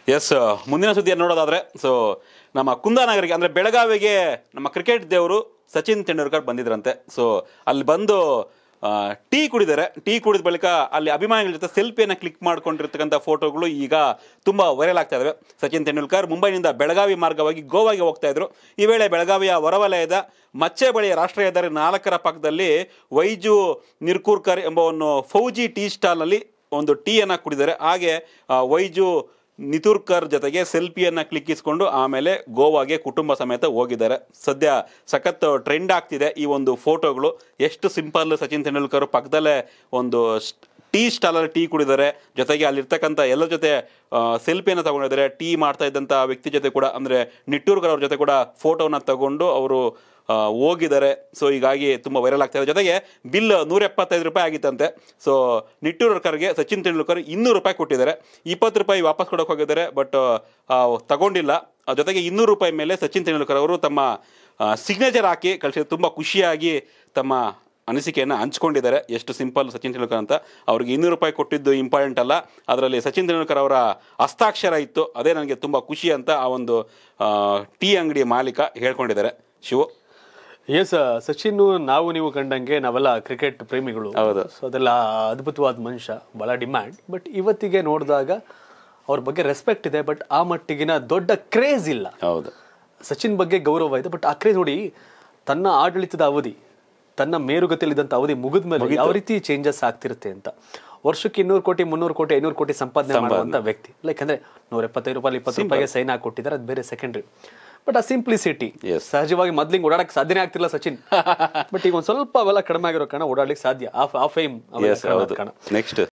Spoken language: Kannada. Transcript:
ಎಸ್ ಮುಂದಿನ ಸುದ್ದಿಯನ್ನು ನೋಡೋದಾದ್ರೆ ಸೊ ನಮ್ಮ ಕುಂದಾನಗರಿಗೆ ಅಂದ್ರೆ ಬೆಳಗಾವಿಗೆ ನಮ್ಮ ಕ್ರಿಕೆಟ್ ದೇವರು ಸಚಿನ್ ತೆಂಡೂಲ್ಕರ್ ಬಂದಿದ್ರಂತೆ ಸೊ ಅಲ್ಲಿ ಬಂದು ಆ, ಟೀ ಕುಡಿದರೆ ಟೀ ಕುಡಿದ ಬಳಿಕ ಅಲ್ಲಿ ಅಭಿಮಾನಿಗಳ ಜೊತೆ ಸೆಲ್ಫಿಯನ್ನು ಕ್ಲಿಕ್ ಮಾಡ್ಕೊಂಡಿರ್ತಕ್ಕಂಥ ಫೋಟೋಗಳು ಈಗ ತುಂಬಾ ವೈರಲ್ ಆಗ್ತಾ ಇದಾವೆ ಸಚಿನ್ ತೆಂಡೂಲ್ಕರ್ ಮುಂಬೈನಿಂದ ಬೆಳಗಾವಿ ಮಾರ್ಗವಾಗಿ ಗೋವಾಗೆ ಹೋಗ್ತಾ ಇದ್ರು ಈ ವೇಳೆ ಬೆಳಗಾವಿಯ ಹೊರವಲಯದ ಮಚ್ಚೆ ಬಳಿಯ ರಾಷ್ಟ್ರೀಯ ಹೆದ್ದಾರಿ ನಾಲ್ಕರ ಪಕ್ಕದಲ್ಲಿ ವೈಜು ನಿರ್ಕೂರ್ಕರ್ ಎಂಬ ಒಂದು ಫೌಜಿ ಟೀ ಸ್ಟಾಲ್ನಲ್ಲಿ ಒಂದು ಟೀಯನ್ನು ಕುಡಿದರೆ ಹಾಗೆ ಆ, ವೈಜು ನಿತುರ್ಕರ್ ಜೊತೆಗೆ ಸೆಲ್ಫಿಯನ್ನು ಕ್ಲಿಕ್ಕಿಸ್ಕೊಂಡು ಆಮೇಲೆ ಗೋವಾಗೆ ಕುಟುಂಬ ಸಮೇತ ಹೋಗಿದ್ದಾರೆ ಸದ್ಯ ಸಖತ್ ಟ್ರೆಂಡ್ ಆಗ್ತಿದೆ ಈ ಒಂದು ಫೋಟೋಗಳು ಎಷ್ಟು ಸಿಂಪಲ್ ಸಚಿನ್ ತೆಂಡೂಲ್ಕರ್ ಪಕ್ಕದಲ್ಲೇ ಒಂದು ಟೀ ಸ್ಟಾಲಲ್ಲಿ ಟೀ ಕುಡಿದ್ದಾರೆ ಜೊತೆಗೆ ಅಲ್ಲಿರ್ತಕ್ಕಂಥ ಎಲ್ಲರ ಜೊತೆ ಸೆಲ್ಫಿಯನ್ನು ತಗೊಂಡಿದ್ದಾರೆ ಟೀ ಮಾಡ್ತಾ ಇದ್ದಂಥ ವ್ಯಕ್ತಿ ಜೊತೆ ಕೂಡ ಅಂದರೆ ನಿಟ್ಟೂರ್ಕರ್ ಅವ್ರ ಜೊತೆ ಕೂಡ ಫೋಟೋನ ತಗೊಂಡು ಅವರು ಆ, ಹೋಗಿದ್ದಾರೆ ಸೊ ಹೀಗಾಗಿ ತುಂಬ ವೈರಲ್ ಆಗ್ತಾ ಇದೆ ಜೊತೆಗೆ ಬಿಲ್ ನೂರ ಎಪ್ಪತ್ತೈದು ರೂಪಾಯಿ ಆಗಿತ್ತಂತೆ ಸೊ ನಿಟ್ಟೂರ್ಕರ್ಗೆ ಸಚಿನ್ ತೆಂಡೂಲ್ಕರ್ ಇನ್ನೂರು ರೂಪಾಯಿ ಕೊಟ್ಟಿದ್ದಾರೆ ಇಪ್ಪತ್ತು ರೂಪಾಯಿ ವಾಪಸ್ ಕೊಡೋಕೆ ಹೋಗಿದ್ದಾರೆ ಬಟ್ ತಗೊಂಡಿಲ್ಲ ಆ, ಜೊತೆಗೆ ಇನ್ನೂರು ರೂಪಾಯಿ ಮೇಲೆ ಸಚಿನ್ ತೆಂಡೂಲ್ಕರ್ ಅವರು ತಮ್ಮ ಸಿಗ್ನೇಚರ್ ಹಾಕಿ ಕಳಿಸಿದ ತುಂಬ ಖುಷಿಯಾಗಿ ತಮ್ಮ ಅನಿಸಿಕೆಯನ್ನು ಹಂಚ್ಕೊಂಡಿದ್ದಾರೆ ಎಷ್ಟು ಸಿಂಪಲ್ ಸಚಿನ್ ತೆಂಡೂಲ್ಕರ್ ಅಂತ ಅವ್ರಿಗೆ ಇನ್ನೂರು ರೂಪಾಯಿ ಕೊಟ್ಟಿದ್ದು ಇಂಪಾರ್ಟೆಂಟ್ ಅಲ್ಲ ಅದರಲ್ಲಿ ಸಚಿನ್ ತೆಂಡೂಲ್ಕರ್ ಅವರ ಹಸ್ತಾಕ್ಷರ ಇತ್ತು ಅದೇ ನನಗೆ ತುಂಬ ಖುಷಿ ಅಂತ ಆ ಒಂದು ಆ, ಟೀ ಅಂಗಡಿ ಮಾಲೀಕ ಹೇಳ್ಕೊಂಡಿದ್ದಾರೆ ಶಿವು ಎಸ್ ಸಚಿನ್ ನಾವು ನೀವು ಕಂಡಂಗೆ ನಾವೆಲ್ಲ ಕ್ರಿಕೆಟ್ ಪ್ರೇಮಿಗಳು ಹೌದು. ಸೊ ಅದೆಲ್ಲ ಅದ್ಭುತವಾದ ಮನುಷ್ಯ ಬಹಳ ಡಿಮ್ಯಾಂಡ್ ಬಟ್ ಇವತ್ತಿಗೆ ನೋಡಿದಾಗ ಅವ್ರ ಬಗ್ಗೆ ರೆಸ್ಪೆಕ್ಟ್ ಇದೆ ಬಟ್ ಆ ಮಟ್ಟಿಗಿನ ದೊಡ್ಡ ಕ್ರೇಜ್ ಇಲ್ಲ ಹೌದು ಸಚಿನ್ ಬಗ್ಗೆ ಗೌರವ ಇದೆ ಬಟ್ ಆ ಕ್ರೇಜ್ ನೋಡಿ ತನ್ನ ಆಡಳಿತದ ಅವಧಿ ತನ್ನ ಮೇರುಗತಿಯಲ್ಲಿದ್ದಂಥ ಅವಧಿ ಮುಗಿದ ಮೇಲೆ ಯಾವ ರೀತಿ ಚೇಂಜಸ್ ಆಗ್ತಿರುತ್ತೆ ಅಂತ ವರ್ಷಕ್ಕೆ ಇನ್ನೂರು ಕೋಟಿ ಮುನ್ನೂರು ಕೋಟಿ ಐನೂರು ಕೋಟಿ ಸಂಪಾದನೆ ಮಾಡುವಂತ ವ್ಯಕ್ತಿ ಲೈಕ್ ಅಂದ್ರೆ ನೂರ ಎಪ್ಪತ್ತೈದು ರೂಪಾಯಿ ಇಪ್ಪತ್ತು ರೂಪಾಯಿಗೆ ಸೈನ್ ಹಾಕಿ ಕೊಟ್ಟಿದ್ದಾರೆ ಅದು ಬೇರೆ ಸೆಕೆಂಡ್ರಿ ಬಟ್ ಆ ಸಿಂಪ್ಲಿಸಿಟಿ Yes. ಸಹಜವಾಗಿ ಮೊದ್ಲಿಂಗ್ ಓಡಾಡಕ್ ಸಾಧ್ಯನೇ ಆಗ್ತಿಲ್ಲ ಸಚಿನ್ ಬಟ್ ಈಗ ಒಂದ್ ಸ್ವಲ್ಪ ಅವೆಲ್ಲ ಕಡಿಮೆ ಆಗಿರೋ ಕಾರಣ ಓಡಾಡ್ಲಿಕ್ಕೆ ಸಾಧ್ಯ ಆ ಫೇಮ್ ಎಸ್ ಹೌದು ನೆಕ್ಸ್ಟ್